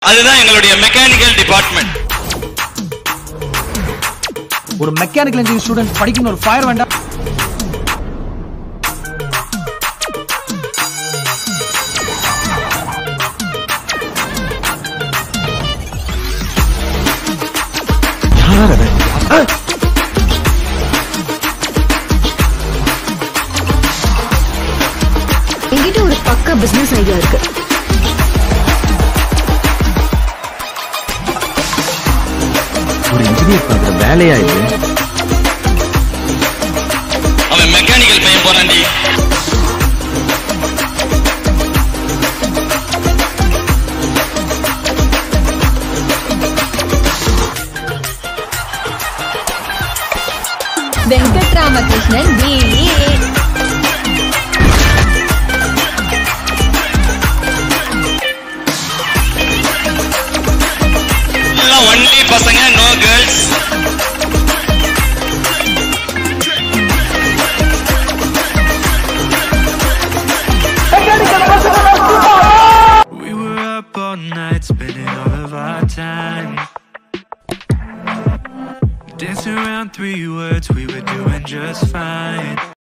அதுதான் எங்களுடைய mechanical department ஒரு மெக்கானிக்கல் இன்ஜினியரிங் ஸ்டூடெண்ட் படிக்கணும் ஒரு ஃபயர் வேண்டாம் என்கிட்ட ஒரு பக்கா பிசினஸ் ஐடியா இருக்கு ஒரு இன்ஜினியர் பண்ற வேலையா இது அவன் மெக்கானிக்கல் பையன் போறான்டி வெங்கட்ராமகிருஷ்ணன் பிஏ எல்லாம் ஒன்லி பசங்க no girls We were up all night, spending all of our time. Dancing around three words, we were doing just fine.